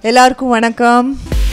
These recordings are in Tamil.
எல்லாருக்கும் வணக்கம்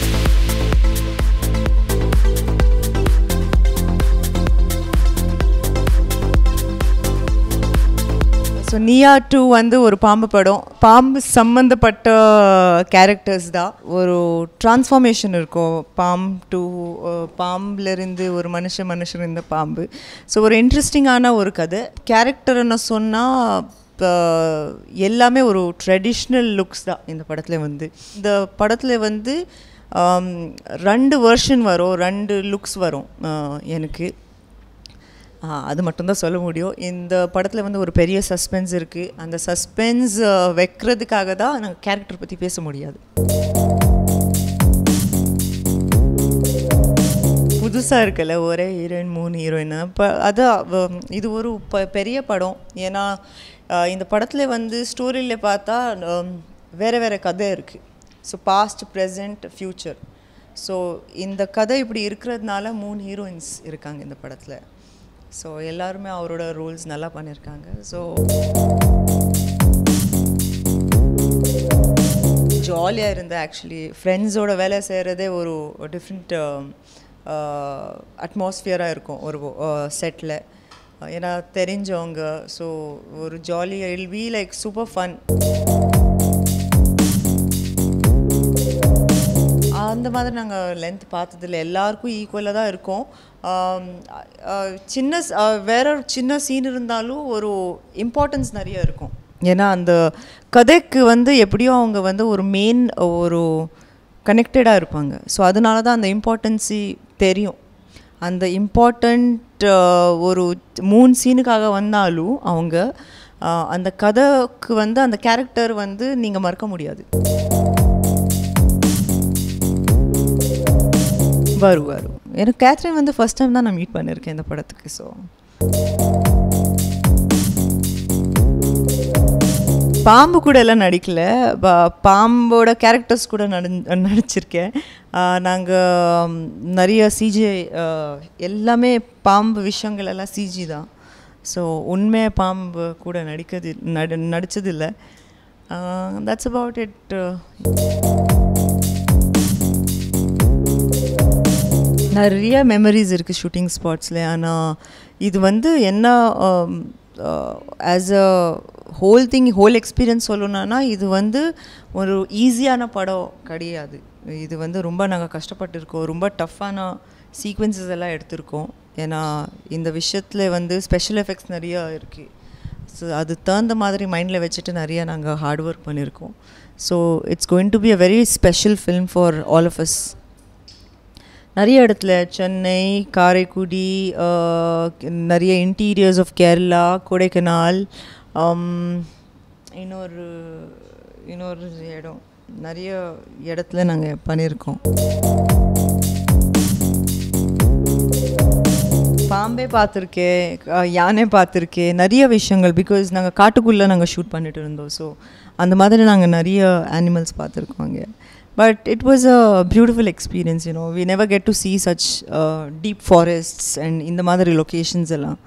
ஸோ நியா டூ வந்து ஒரு பாம்பு படம் பாம்பு சம்மந்தப்பட்ட கேரக்டர்ஸ் தான் ஒரு டிரான்ஸ்ஃபார்மேஷன் இருக்கும் பாம் டு பாம்புலேருந்து ஒரு மனுஷன் மனுஷன் இருந்த பாம்பு ஸோ ஒரு இன்ட்ரெஸ்டிங்கான ஒரு கதை கேரக்டர்னு சொன்னால் எல்லாமே ஒரு ட்ரெடிஷ்னல் லுக்ஸ் தான் இந்த படத்தில் வந்து இந்த படத்தில் வந்து ஆம், ரெண்டு வெர்ஷன் வரும் ரெண்டு லுக்ஸ் வரும் ஆ, எனக்கு ஆ, அது மட்டும்தான் சொல்ல முடியும் இந்த படத்தில் வந்து ஒரு பெரிய சஸ்பென்ஸ் இருக்குது அந்த சஸ்பென்ஸ் வைக்கிறதுக்காக தான் நாங்கள் கேரக்டர் பற்றி பேச முடியாது புதுசாக இருக்குல்ல ஒரே ஹீரோயின் மூணு ஹீரோயின் இப்போ அதான் வ- இது ஒரு ப பெரிய படம் ஏன்னா ஆ, இந்த படத்தில் வந்து ஸ்டோரியில் பார்த்தா ஆம், வேறு வேறு கதை இருக்குது so past present future so இந்த கதை இப்படி இருக்கிறதுனால மூணு ஹீரோயின்ஸ் இருக்காங்க இந்த படத்தில் ஸோ எல்லாருமே அவரோட ரோல்ஸ் நல்லா பண்ணியிருக்காங்க ஸோ ஜாலியாக இருந்தேன் ஆக்சுவலி ஃப்ரெண்ட்ஸோட வேலை செய்கிறதே ஒரு டிஃப்ரெண்ட் அட்மாஸ்ஃபியராக இருக்கும் ஒரு செட்டில் ஏன்னா தெரிஞ்சவங்க ஸோ ஒரு ஜாலியாக will be like super fun அந்த மாதிரி நாங்கள் லென்த் பார்த்ததில்ல எல்லாருக்கும் ஈக்குவலாக தான் இருக்கும் ஆம், அஹ், சின்ன ஸ்- அஹ், வேற ஒரு சின்ன சீன் இருந்தாலும் ஒரு இம்பார்ட்டன்ஸ் நிறைய இருக்கும் ஏன்னா அந்த கதைக்கு வந்து எப்படியும் அவங்க வந்து ஒரு மெயின் ஒரு கனெக்டடாக இருப்பாங்க ஸோ அதனால தான் அந்த இம்பார்ட்டன்ஸி தெரியும் அந்த இம்பார்ட்டண்ட் ஒரு மூணு சீனுக்காக வந்தாலும் அவங்க அஹ், அந்த கதைக்கு வந்து அந்த கேரக்டர் வந்து நீங்கள் மறக்க முடியாது வரும் வரும் எனக்கு கேத்ரின் வந்து ஃபர்ஸ்ட் டைம் தான் நான் மீட் பண்ணியிருக்கேன் இந்த படத்துக்கு ஸோ பாம்பு கூட எல்லாம் நடிக்கல ப- பாம்போட கேரக்டர்ஸ் கூட நடி நடிச்சிருக்கேன் நாங்கள் நிறைய சிஜி எல்லாமே பாம்பு விஷயங்கள் எல்லாம் சிஜி தான் ஸோ உண்மை பாம்பு கூட நடிக்கிறது நடி நடித்ததில்லை தட்ஸ் அபவுட் இட் நிறைய மெமரிஸ் இருக்குது ஷூட்டிங் ஸ்பாட்ஸில் ஆனால் இது வந்து என்ன as a whole thing whole experience சொல்லணும்னா இது வந்து ஒரு ஈஸியான படம் கிடையாது இது வந்து ரொம்ப நாங்கள் கஷ்டப்பட்டிருக்கோம் ரொம்ப டஃப்பான சீக்வன்சஸ் எல்லாம் எடுத்திருக்கோம் ஏன்னா இந்த விஷயத்தில் வந்து ஸ்பெஷல் எஃபெக்ட்ஸ் நிறைய இருக்குது ஸோ அது தகுந்த மாதிரி மைண்டில் வச்சுட்டு நிறைய நாங்கள் ஹார்ட் ஒர்க் பண்ணியிருக்கோம் so it's going to be a very special film for all of us நிறைய இடத்துல சென்னை காரைக்குடி ஆஹ், நிறைய இன்டீரியர்ஸ் ஆஃப் கேரளா கொடைக்கானல் ஆம், இன்னொரு இன்னொரு இடம் நிறைய இடத்துல நாங்கள் பண்ணியிருக்கோம் பாம்பே பார்த்துருக்கேன் அஹ் யானை பார்த்துருக்கேன் நிறைய விஷயங்கள் பிகாஸ் நாங்கள் காட்டுக்குள்ளே நாங்கள் ஷூட் பண்ணிட்டு இருந்தோம் ஸோ அந்த மாதிரி நாங்கள் நிறைய அனிமல்ஸ் பார்த்துருக்கோம் அங்கே but it was a beautiful experience you know we never get to see such deep forests and இந்த மாதிரி லொக்கேஷன்ஸ் எல்லாம்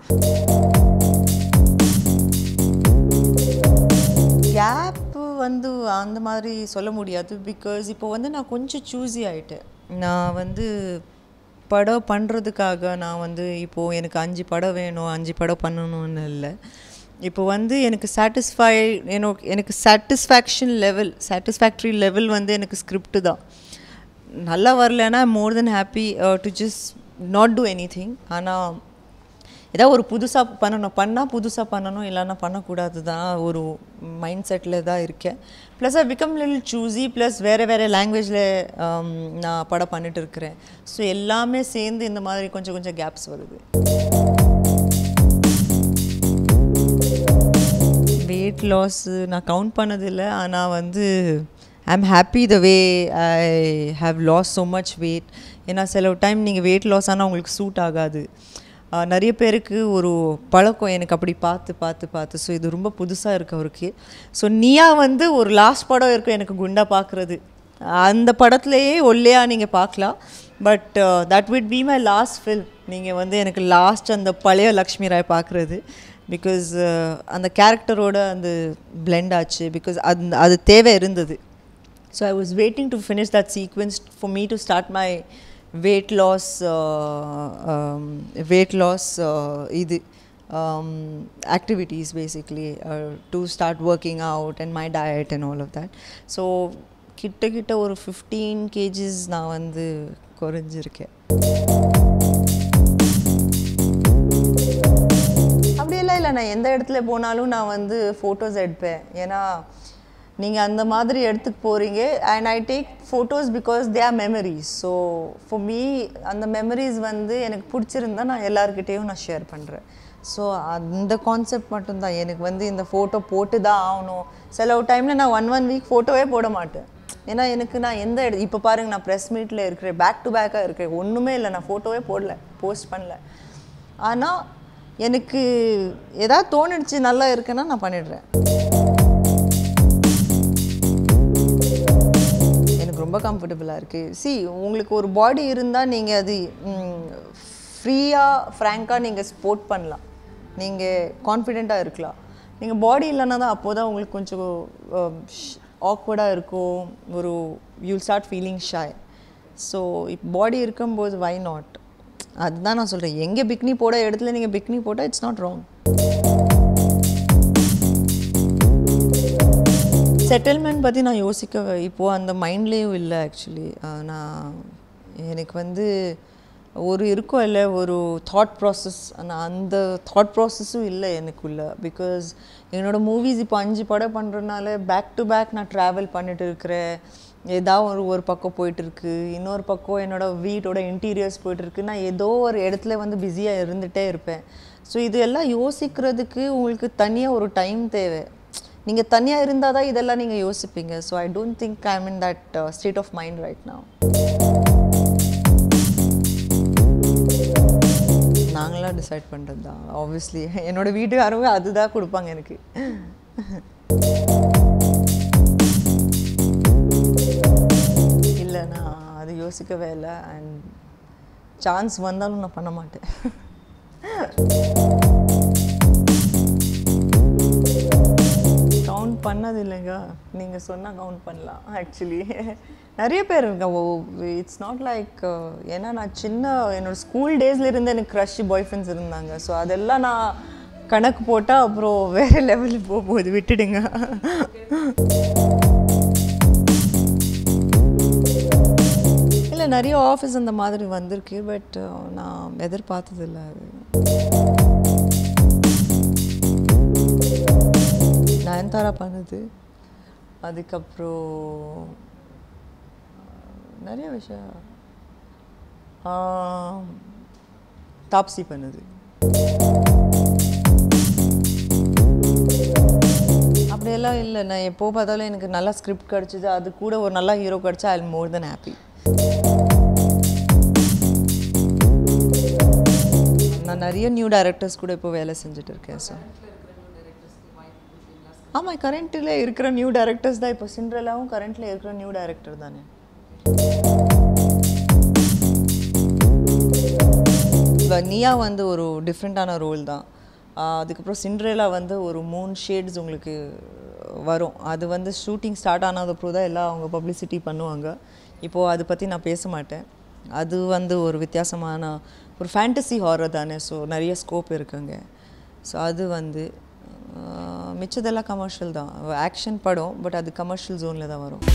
கேப்பு வந்து அந்த மாதிரி சொல்ல முடியாது பிகாஸ் இப்போ வந்து நான் கொஞ்சம் சூஸி ஆகிட்டேன் நான் வந்து படம் பண்ணுறதுக்காக நான் வந்து இப்போது எனக்கு அஞ்சு படம் வேணும் அஞ்சு படம் பண்ணணும்னு இல்லை இப்போ வந்து எனக்கு சாட்டிஸ்ஃபை எனக்கு எனக்கு சாட்டிஸ்ஃபேக்ஷன் லெவல் சாட்டிஸ்ஃபேக்ட்ரி லெவல் வந்து எனக்கு ஸ்கிரிப்ட் தான் நல்லா வரலன்னா more than happy to just not do anything ஆனால் ஏதாவது ஒரு புதுசாக பண்ணணும் பண்ணால் புதுசாக பண்ணணும் இல்லைன்னா பண்ணக்கூடாது தான் ஒரு மைண்ட் செட்டில் தான் இருக்கேன் plus I become lil choosy plus வேறு வேறு லாங்குவேஜில் நான் படம் பண்ணிட்டு இருக்கிறேன் ஸோ எல்லாமே சேர்ந்து இந்த மாதிரி கொஞ்சம் கொஞ்சம் கேப்ஸ் வருது வெயிட் லாஸ் நான் கவுண்ட் பண்ணதில்லை ஆனால் வந்து I am happy the way I have lost so much weight ஏன்னா சில டைம் நீங்கள் வெயிட் லாஸ் ஆனால் உங்களுக்கு சூட் ஆகாது ஆஹ் நிறைய பேருக்கு ஒரு பழக்கம் எனக்கு அப்படி பார்த்து பார்த்து பார்த்து ஸோ இது ரொம்ப புதுசாக இருக்கு அவருக்கு ஸோ நீயா வந்து ஒரு லாஸ்ட் படம் இருக்கும் எனக்கு குண்டா பார்க்குறது அந்த படத்துலையே ஒல்லையா நீங்கள் பார்க்கலாம் but that would be my last film நீங்கள் வந்து எனக்கு லாஸ்ட் அந்த பழைய லக்ஷ்மி ராய் பார்க்குறது பிகாஸ் அந்த கேரக்டரோட அந்த blend ஆச்சு பிகாஸ் அது அது தேவை இருந்தது So I was waiting to finish that sequence for me to start my weight loss, uh, um, weight loss, uh, இது, um, activities basically uh, to start working out and my diet and all of that. So கிட்ட கிட்ட ஒரு ஃபிஃப்டீன் கேஜிஸ் நான் வந்து குறைஞ்சிருக்கேன் அப்படியெல்லாம் இல்லை நான் எந்த இடத்துல போனாலும் நான் வந்து ஃபோட்டோஸ் எடுப்பேன் ஏன்னா நீங்கள் அந்த மாதிரி இடத்துக்கு போகிறீங்க and I take photos because they are memories so for me அந்த மெமரிஸ் வந்து எனக்கு பிடிச்சிருந்தா நான் எல்லாருக்கிட்டேயும் நான் ஷேர் பண்ணுறேன் ஸோ அந்த கான்செப்ட் மட்டும்தான் எனக்கு வந்து இந்த ஃபோட்டோ போட்டு தான் ஆகணும் சில டைமில் நான் ஒன் ஒன் வீக் ஃபோட்டோவே போட மாட்டேன் ஏன்னா எனக்கு நான் எந்த இடம் இப்போ பாருங்க நான் ப்ரெஸ் மீட்டில் இருக்கிறேன் பேக் டு பேக்காக இருக்கேன் ஒன்றுமே இல்லை நான் ஃபோட்டோவே போடல போஸ்ட் பண்ணல ஆனால் எனக்கு ஏதாவது தோணுடுச்சு நல்லா இருக்குன்னா நான் பண்ணிடுறேன் எனக்கு ரொம்ப கம்ஃபர்டபுளாக இருக்குது சி உங்களுக்கு ஒரு பாடி இருந்தால் நீங்கள் அது ஃப்ரீயாக ஃப்ராங்காக நீங்கள் ஸ்போர்ட் பண்ணலாம் நீங்கள் கான்ஃபிடெண்ட்டாக இருக்கலாம் நீங்கள் பாடி இல்லைன்னா தான் அப்போ தான் உங்களுக்கு கொஞ்சம் ஆக்வர்டாக இருக்கும் ஒரு you'll start feeling shy so இப்போ பாடி இருக்கும்போது வை நாட் அதுதான் நான் சொல்கிறேன் எங்கே பிக்னி போட இடத்துல நீங்கள் பிக்னி போட்டால் இட்ஸ் நாட் ராங் செட்டில்மெண்ட் பற்றி நான் யோசிக்க இப்போது அந்த மைண்ட்லேயும் இல்லை ஆக்சுவலி நான் எனக்கு வந்து ஒரு இருக்கும் இல்லை ஒரு தாட் ப்ராசஸ் ஆனால் அந்த தாட் ப்ராசஸும் இல்லை எனக்குள்ள பிகாஸ் என்னோடய மூவிஸ் இப்போ அஞ்சு படம் பண்ணுறதுனால பேக் டு பேக் நான் ட்ராவல் பண்ணிட்டு இருக்கிறேன் ஏதாவது ஒரு ஒரு பக்கம் போயிட்டுருக்கு இன்னொரு பக்கம் என்னோடய வீட்டோட இன்டீரியர்ஸ் போயிட்டுருக்கு நான் ஏதோ ஒரு இடத்துல வந்து பிஸியாக இருந்துகிட்டே இருப்பேன் ஸோ இது எல்லாம் யோசிக்கிறதுக்கு உங்களுக்கு தனியாக ஒரு டைம் தேவை நீங்கள் தனியாக இருந்தால் தான் இதெல்லாம் நீங்கள் யோசிப்பீங்க so I don't think I mean that state of mind right now நாங்களாம் டிசைட் பண்ணுறது தான் ஆப்வியஸ்லி என்னோடய வீட்டுக்காரங்க அதுதான் கொடுப்பாங்க எனக்கு இல்லை நான் அது யோசிக்கவே இல்லை அண்ட் சான்ஸ் வந்தாலும் நான் பண்ண மாட்டேன் கவுண்ட் பண்ணது இல்லைங்க நீங்கள் சொன்னால் கவுண்ட் பண்ணலாம் ஆக்சுவலி நிறைய பேர் இருங்க ஓ இட்ஸ் நாட் லைக் ஏன்னா நான் சின்ன என்னோட ஸ்கூல் டேஸ்ல இருந்து எனக்கு க்ரஷ் பாய் ஃப்ரெண்ட்ஸ் இருந்தாங்க ஸோ அதெல்லாம் நான் கணக்கு போட்டால் அப்புறம் வேறு லெவலுக்கு போக போகுது விட்டுடுங்க இல்லை நிறைய ஆஃபீஸ் அந்த மாதிரி வந்திருக்கு பட் நான் எதிர்பார்த்ததில்ல அது நயன்தாரா பண்ணுது அதுக்கப்புறம் நிறைய விஷயம் தாப்சி பண்ணுது அப்படியெல்லாம் இல்லை நான் எப்போ பார்த்தாலும் எனக்கு நல்லா ஸ்கிரிப்ட் கிடச்சிது அது கூட ஒரு நல்ல ஹீரோ கிடச்சா ஐ மோர் தென் ஹாப்பி நான் நிறைய நியூ டைரக்டர்ஸ் கூட இப்போ வேலை செஞ்சுட்டு இருக்கேன் சார் ஆமாம் கரண்ட்டில் இருக்கிற நியூ டைரக்டர்ஸ் தான் இப்போ சிண்ட்ரலாவும் கரண்ட்டில் இருக்கிற நியூ டைரக்டர் தானே நியா வந்து ஒரு டிஃப்ரெண்ட்டான ரோல் தான் அதுக்கப்புறம் சிண்ட்ரேலா வந்து ஒரு மூணு ஷேட்ஸ் உங்களுக்கு வரும் அது வந்து ஷூட்டிங் ஸ்டார்ட் ஆனதுக்கப்புறம் தான் எல்லாம் அவங்க பப்ளிசிட்டி பண்ணுவாங்க இப்போது அதை பற்றி நான் பேச மாட்டேன் அது வந்து ஒரு வித்தியாசமான ஒரு ஃபேண்டசி ஹாரர் தானே ஸோ நிறைய ஸ்கோப் இருக்குங்க ஸோ அது வந்து மிச்சதெல்லாம் கமர்ஷியல் தான் ஆக்ஷன் படம் பட் அது கமர்ஷியல் ஜோனில் தான் வரும்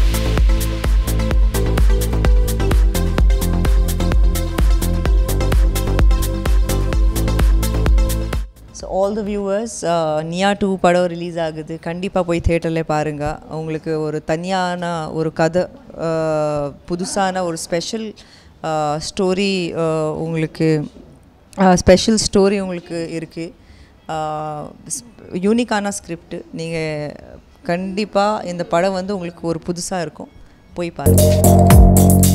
ஸோ ஆல் த வியூவர்ஸ் நியா டூ படம் ரிலீஸ் ஆகுது கண்டிப்பாக போய் தேட்டரில் பாருங்கள் உங்களுக்கு ஒரு தனியான ஒரு கதை புதுசான ஒரு ஸ்பெஷல் ஸ்டோரி உங்களுக்கு ஸ்பெஷல் ஸ்டோரி உங்களுக்கு இருக்குது யூனிக்கான ஸ்கிரிப்ட் நீங்கள் கண்டிப்பாக இந்த படம் வந்து உங்களுக்கு ஒரு புதுசாக இருக்கும் போய் பாருங்கள்